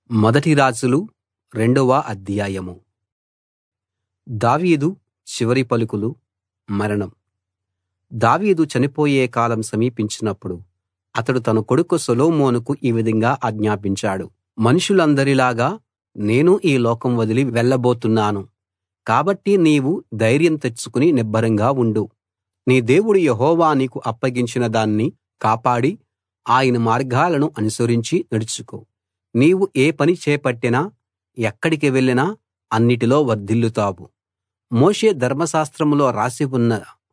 మొదటి రాజులు రెండవ అధ్యాయం దావీదు చివరి పలుకులు మరణం దావీదు చనిపోయే కాలం సమీపించినప్పుడు అతడు తన కొడుకు సొలొమోనుకు ఈ విధంగా ఆజ్ఞాపించాడు మనుషులందరిలాగా నేను ఈ లోకం వదిలి వెళ్ళబోతున్నాను కాబట్టి నీవు ధైర్యం తెచ్చుకుని నిబ్బరంగా ఉండు నీ దేవుడు యెహోవా నీకు అప్పగించిన దాన్ని కాపాడి ఆయన మార్గాలను అనుసరించి నడుచుకో నీవు ఏ పని చేపట్టినా ఎక్కడికి వెళ్ళినా అన్నిటిలో వర్ధిల్లుతావు మోషే ధర్మశాస్త్రంలో రాసి ఉన్న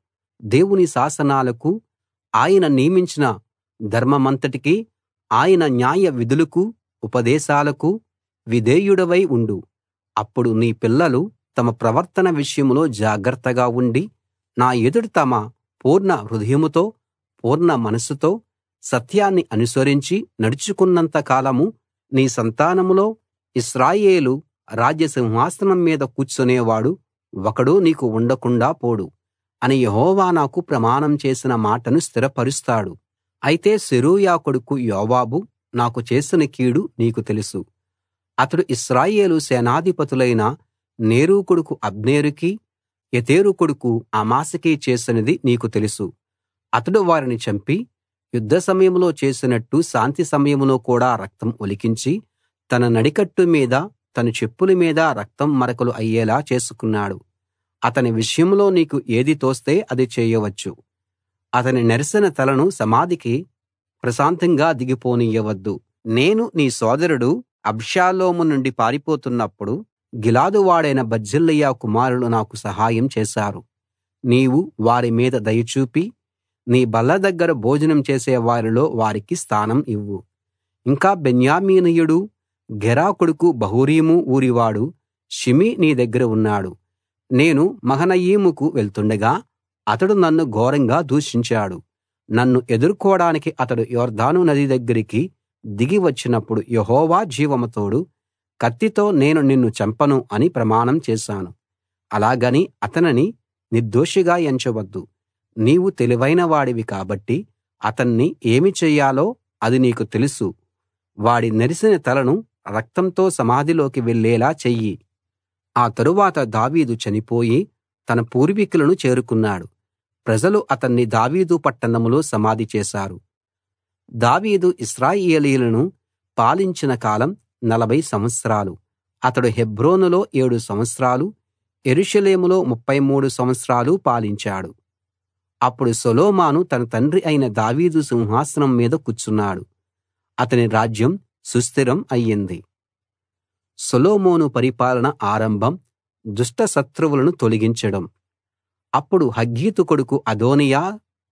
దేవుని శాసనాలకు ఆయన నియమించిన ధర్మమంతటికీ ఆయన న్యాయ విధులకు ఉపదేశాలకు విధేయుడవై ఉండు అప్పుడు నీ పిల్లలు తమ ప్రవర్తన విషయంలో జాగ్రత్తగా ఉండి నా ఎదుట తమ పూర్ణ హృదయంతో పూర్ణ మనస్సుతో సత్యాన్ని అనుసరించి నడుచుకున్నంత కాలం నీ సంతానంలో ఇశ్రాయేలు రాజ్య సింహాసనం మీద కూర్చునేవాడు ఒకడు నీకు ఉండకుండా పోడు అని యెహోవా నాకు ప్రమాణం చేసిన మాటను స్థిరపరుస్తాడు అయితే సెరూయా కొడుకు యోవాబు నాకు చేసిన కీడు నీకు తెలుసు అతడు ఇశ్రాయేలు సేనాధిపతులైన నేరు కొడుకు అబ్నేరుకీ యెతెరు కొడుకు అమాశాకి చేసినది నీకు తెలుసు అతడు వారిని చంపి యుద్ధ సమయంలో చేసినట్టు శాంతి సమయంలో కూడా రక్తం ఒలికించి తన నడికట్టు మీద తన చెప్పుల మీద రక్తం మరకలు అయ్యేలా చేసుకున్నాడు అతని విషయంలో నీకు ఏది తోస్తే అది చేయవచ్చు అతని నెరసిన తలను సమాధికి ప్రశాంతంగా దిగిపోనియ్యవద్దు నేను నీ సోదరుడు అబ్షాలోము నుండి పారిపోతున్నప్పుడు గిలాదు వాడైన బర్జిల్లయి కుమారులు నాకు సహాయం చేశారు నీవు వారి మీద దయ చూపి నీ బల్ల దగ్గర భోజనం చేసే వారిలో వారికి స్థానం ఇవ్వు ఇంకా బెన్యామీనీయుడు గెరా కొడుకు బహూరీము ఊరివాడు షిమీ నీ దగ్గర ఉన్నాడు నేను మహనయీముకు వెళ్తుండగా అతడు నన్ను ఘోరంగా దూషించాడు నన్ను ఎదుర్కోడానికి అతడు యొర్దాను నది దగ్గరికి దిగి వచ్చినప్పుడు యెహోవా జీవం తోడు కత్తితో నేను నిన్ను చంపను అని ప్రమాణం చేశాను అలాగని అతనిని నిర్దోషిగా ఎంచవద్దు నీవు తెలివైన వాడివి కాబట్టి అతన్ని ఏమి చెయ్యాలో అది నీకు తెలుసు వాడి నెరిసిన తలను రక్తంతో సమాధిలోకి వెళ్ళేలా చెయ్యి ఆ తరువాత దావీదు చనిపోయి తన పూర్వీకులను చేరుకున్నాడు ప్రజలు అతన్ని దావీదు పట్టణంలో సమాధి చేశారు దావీదు ఇశ్రాయేలీయులను పాలించిన కాలం నలభై సంవత్సరాలు అతడు హెబ్రోనులో ఏడు సంవత్సరాలు యెరూషలేములో ముప్ఫై మూడు సంవత్సరాలు పాలించాడు అప్పుడు సొలొమోను తన తండ్రి అయిన దావీదు సింహాసనం మీద కూర్చున్నాడు అతని రాజ్యం సుస్థిరం అయ్యింది సొలొమోను పరిపాలన ఆరంభం దుష్ట శత్రువులను తొలగించడం అప్పుడు హగ్గీతు కొడుకు అదోనియా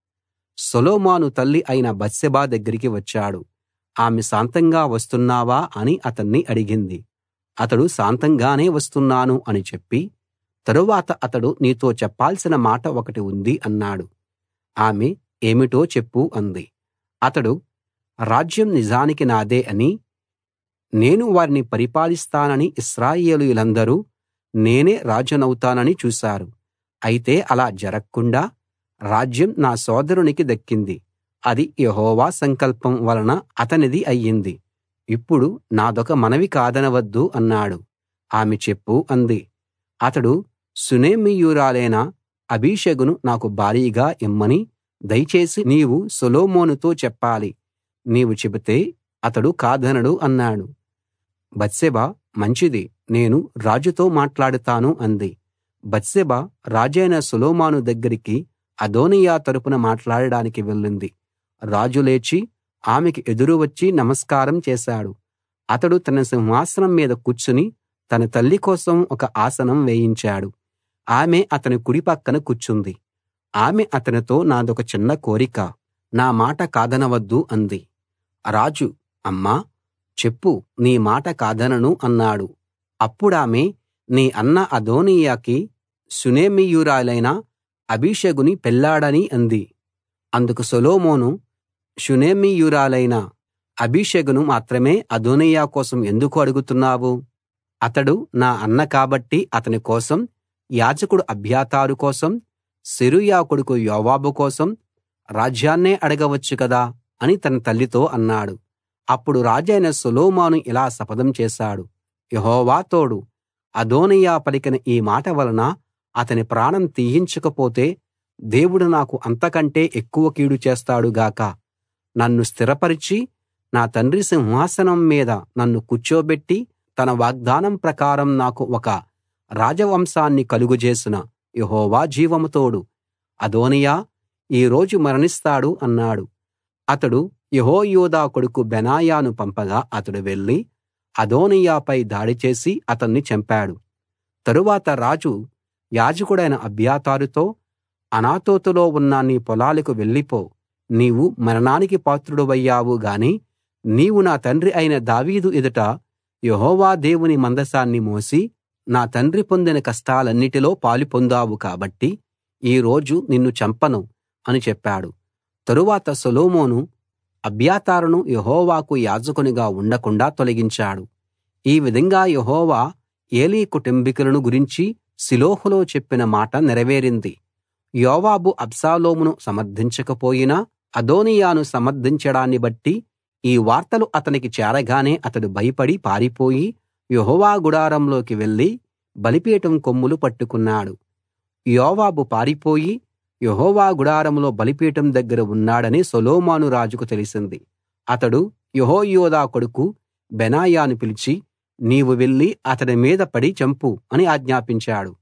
సొలొమోను తల్లి అయిన బత్షెబ దగ్గరికి వచ్చాడు ఆమె శాంతంగా వస్తున్నావా అని అతన్ని అడిగింది అతడు శాంతంగానే వస్తున్నాను అని చెప్పి తరువాత అతడు నీతో చెప్పాల్సిన మాట ఒకటి ఉంది అన్నాడు ఆమె ఏమిటో చెప్పు అంది అతడు రాజ్యం నిజానికి నాదే అని నేను వారిని పరిపాలిస్తానని ఇశ్రాయేలీయులందరూ నేనే రాజునవుతానని చూశారు అయితే అలా జరక్కుండా రాజ్యం నా సోదరునికి దక్కింది అది యెహోవా సంకల్పం వలన అతనిది అయ్యింది ఇప్పుడు నాదొక మనవి కాదనవద్దు అన్నాడు ఆమె చెప్పు అంది అతడు సునేమీయురాలైన అబీషగును నాకు భార్యగా ఇమ్మని దయచేసి నీవు సొలొమోనుతో చెప్పాలి నీవు చెబితే అతడు కాదనడు అన్నాడు బత్షెబ మంచిది నేను రాజుతో మాట్లాడుతాను అంది బత్షెబ రాజైన సొలొమోను దగ్గరికి అదోనియా తరపున మాట్లాడడానికి వెళ్ళింది రాజు లేచి ఆమెకి ఎదురు వచ్చి నమస్కారం చేశాడు అతడు తన సింహాసనం మీద కూర్చుని తన తల్లి కోసం ఒక ఆసనం వేయించాడు ఆమె అతని కుడి పక్కన కూర్చుంది ఆమె అతనితో నాదొక చిన్న కోరిక నా మాట కాదనవద్దు అంది రాజు అమ్మా చెప్పు నీ మాట కాదనను అన్నాడు అప్పుడామె నీ అన్న అదోనీయాకి షూనేమీయురాలైన అబీషగుని పెళ్ళాడని అంది అందుకు సొలొమోను షూనేమీయురాలైన అబీషగును మాత్రమే అదోనీయా కోసం ఎందుకు అడుగుతున్నావు అతడు నా అన్న కాబట్టి అతని కోసం యాజకుడు అబ్యాతారు కోసం సెరూయా కొడుకు యోవాబు కోసం రాజ్యాన్నే అడగవచ్చు కదా అని తన తల్లితో అన్నాడు అప్పుడు రాజైన సొలొమోను ఇలా శపథం చేశాడు యెహోవా తోడు అదోనీయా పలికిన ఈ మాట వలన అతని ప్రాణం తీయించకపోతే దేవుడు నాకు అంతకంటే ఎక్కువ కీడు చేస్తాడు గాక నన్ను స్థిరపరిచి నా తండ్రి సింహాసనం మీద నన్ను కూర్చోబెట్టి తన వాగ్దానం ప్రకారం నాకు ఒక రాజవంశాన్ని కలుగజేసిన యెహోవా జీవం తోడు అదోనీయా ఈ రోజు మరణిస్తాడు అన్నాడు అతడు యెహోయాదా కొడుకు బెనాయాను పంపగా అతడు వెళ్లి అదోనీయాపై దాడి చేసి అతన్ని చంపాడు తరువాత రాజు యాజకుడైన అబ్యాతారుతో అనాతోతులో ఉన్న నీ పొలాలకు వెళ్ళిపో నీవు మరణానికి పాత్రుడవయ్యావు గాని నీవు నా తండ్రి అయిన దావీదు ఎదుట యెహోవా దేవుని మందసాన్ని మోసి నా తండ్రి పొందిన కష్టాలన్నిటిలో పాలు పొందావు కాబట్టి ఈ రోజు నిన్ను చంపను అని చెప్పాడు తరువాత సొలొమోను అబ్యాతారును యెహోవాకు యాజకునిగా ఉండకుండా తొలగించాడు ఈ విధంగా యెహోవా ఏలీ కుటుంబికులను గురించి షిలోహులో చెప్పిన మాట నెరవేరింది యోవాబు అబ్షాలోమును సమర్థించకపోయినా అదోనీయాను సమర్థించడాన్ని బట్టి ఈ వార్తలు అతనికి చేరగానే అతడు భయపడి పారిపోయి యెహోవా గుడారంలోకి వెళ్లి బలిపీఠం కొమ్ములు పట్టుకున్నాడు యోవాబు పారిపోయి యెహోవా గుడారంలో బలిపీఠం దగ్గర ఉన్నాడని సొలొమోను రాజుకు తెలిసింది అతడు యెహోయాదా కొడుకు బెనాయాను పిలిచి నీవు వెళ్లి అతడి మీద పడి చంపు అని ఆజ్ఞాపించాడు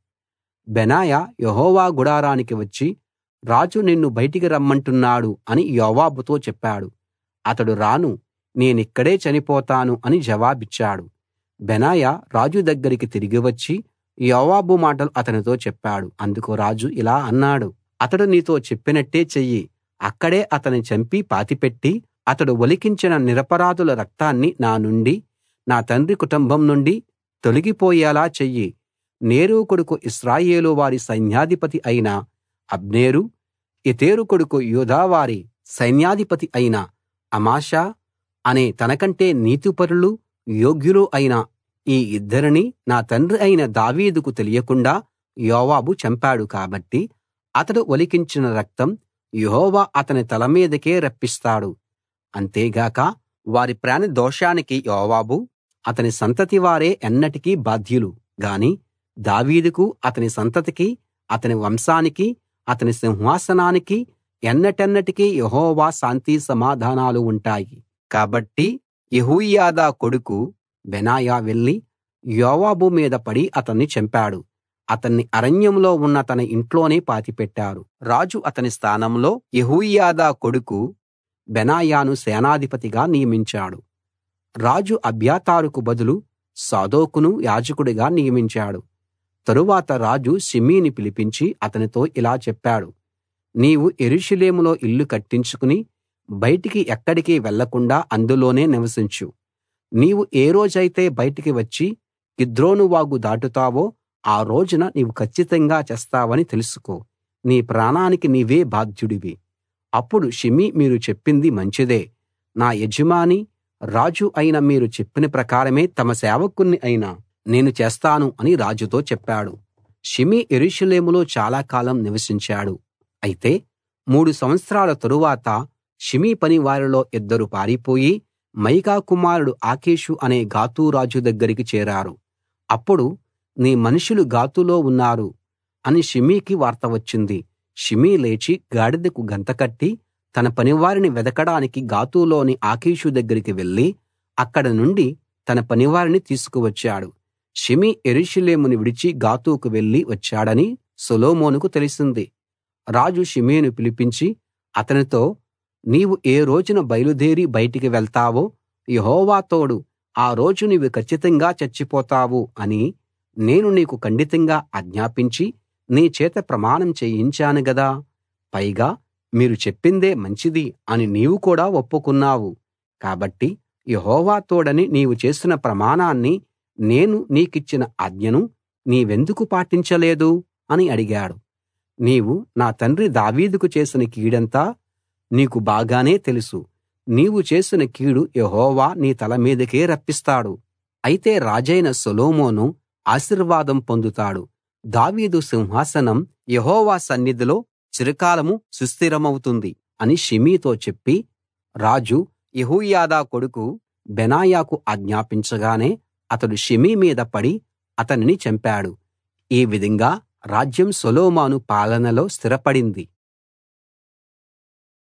బెనాయా యెహోవా గుడారానికి వచ్చి రాజు నిన్ను బయటికి రమ్మంటున్నాడు అని యోవాబుతో చెప్పాడు అతడు రాను నేనిక్కడే చనిపోతాను అని జవాబిచ్చాడు బెనాయా రాజు దగ్గరికి తిరిగి వచ్చి యోవాబు మాటలు అతనితో చెప్పాడు అందుకు రాజు ఇలా అన్నాడు అతడు నీతో చెప్పినట్టే చెయ్యి అక్కడే అతని చంపి పాతిపెట్టి అతడు ఒలికించిన నిరపరాధుల రక్తాన్ని నా నుండి నా తండ్రి కుటుంబం నుండి తొలగిపోయేలా చెయ్యి నేరు కొడుకు ఇశ్రాయేలు వారి సైన్యాధిపతి అయిన అబ్నేరు యెతెరు కొడుకు యూదా వారి సైన్యాధిపతి అయిన అమాషా అనే తనకంటే నీతిపరులు యోగ్యులు అయిన ఈ ఇద్దరిని నా తండ్రి అయిన దావీదుకు తెలియకుండా యోవాబు చంపాడు కాబట్టి అతడు ఒలికించిన రక్తం యెహోవా అతని తల మీదకే రప్పిస్తాడు అంతేగాక వారి ప్రాణ దోషానికి యోవాబు అతని సంతతి వారే ఎన్నటికీ బాధ్యులు గాని దావీదుకు అతని సంతతికి అతని వంశానికి అతని సింహాసనానికి ఎన్నటెన్నటికీ యెహోవా శాంతి సమాధానాలు ఉంటాయి కాబట్టి యెహోయాదా కొడుకు బెనాయా వెళ్లి యోవాబు మీద పడి అతన్ని చంపాడు అతన్ని అరణ్యంలో ఉన్న తన ఇంట్లోనే పాతిపెట్టారు రాజు అతని స్థానంలో యెహోయాదా కొడుకు బెనాయాను సేనాధిపతిగా నియమించాడు రాజు అబ్యాతారుకు బదులు సాదోకును యాజకుడిగా నియమించాడు తరువాత రాజు షిమీని పిలిపించి అతనితో ఇలా చెప్పాడు నీవు యెరూషలేములో ఇల్లు కట్టించుకుని బయటికి ఎక్కడికి వెళ్ళకుండా అందులోనే నివసించు నీవు ఏ రోజైతే బయటికి వచ్చి కిద్రోను వాగు దాటుతావో ఆ రోజున నీవు కచ్చితంగా చస్తావని తెలుసుకో నీ ప్రాణానికి నీవే బాధ్యుడివి అప్పుడు షిమీ మీరు చెప్పింది మంచిదే నా యజమాని రాజు అయిన మీరు చెప్పిన ప్రకారమే తమ సేవకుణ్ణి అయిన నేను చేస్తాను అని రాజుతో చెప్పాడు షిమీ యెరూషలేములో చాలా కాలం నివసించాడు అయితే మూడు సంవత్సరాల తరువాత షిమీ పనివారిలో ఇద్దరు పారిపోయి మయకా కుమారుడు ఆకీషు అనే గాతు రాజు దగ్గరికి చేరారు అప్పుడు నీ మనుషులు గాతులో ఉన్నారు అని షిమీకి వార్త వచ్చింది షిమీ లేచి గాడిదకు గంతకట్టి తన పనివారిని వెదకడానికి గాతులోని ఆకీషు దగ్గరికి వెళ్లి అక్కడ నుండి తన పనివారిని తీసుకువచ్చాడు షిమీ యెరూషలేమును విడిచి గాతుకు వెళ్లి వచ్చాడని సొలొమోనుకు తెలిసింది రాజు షిమీని పిలిపించి అతనితో నీవు ఏ రోజున బయలుదేరి బయటికి వెళ్తావో యెహోవా తోడు ఆ రోజు నీవు కచ్చితంగా చచ్చిపోతావు అని నేను నీకు ఖండితంగా ఆజ్ఞాపించి నీ చేత ప్రమాణం చేయించాను గదా పైగా మీరు చెప్పిందే మంచిది అని నీవు కూడా ఒప్పుకున్నావు కాబట్టి యెహోవా తోడని నీవు చేసిన ప్రమాణాన్ని నేను నీకిచ్చిన ఆజ్ఞను నీవెందుకు పాటించలేదు అని అడిగాడు నీవు నా తండ్రి దావీదుకు చేసిన కీడంతా నీకు బాగానే తెలుసు నీవు చేసిన కీడు యెహోవా నీ తల మీదకే రప్పిస్తాడు అయితే రాజైన సొలొమోను ఆశీర్వాదం పొందుతాడు దావీదు సింహాసనం యెహోవా సన్నిధిలో చిరకాలం సుస్థిరమవుతుంది అని షిమీతో చెప్పి రాజు యెహోయాదా కొడుకు బెనాయాకు ఆజ్ఞాపించగానే అతడు షిమీ మీద పడి అతనిని చంపాడు ఈ విధంగా రాజ్యం సొలొమోను పాలనలో స్థిరపడింది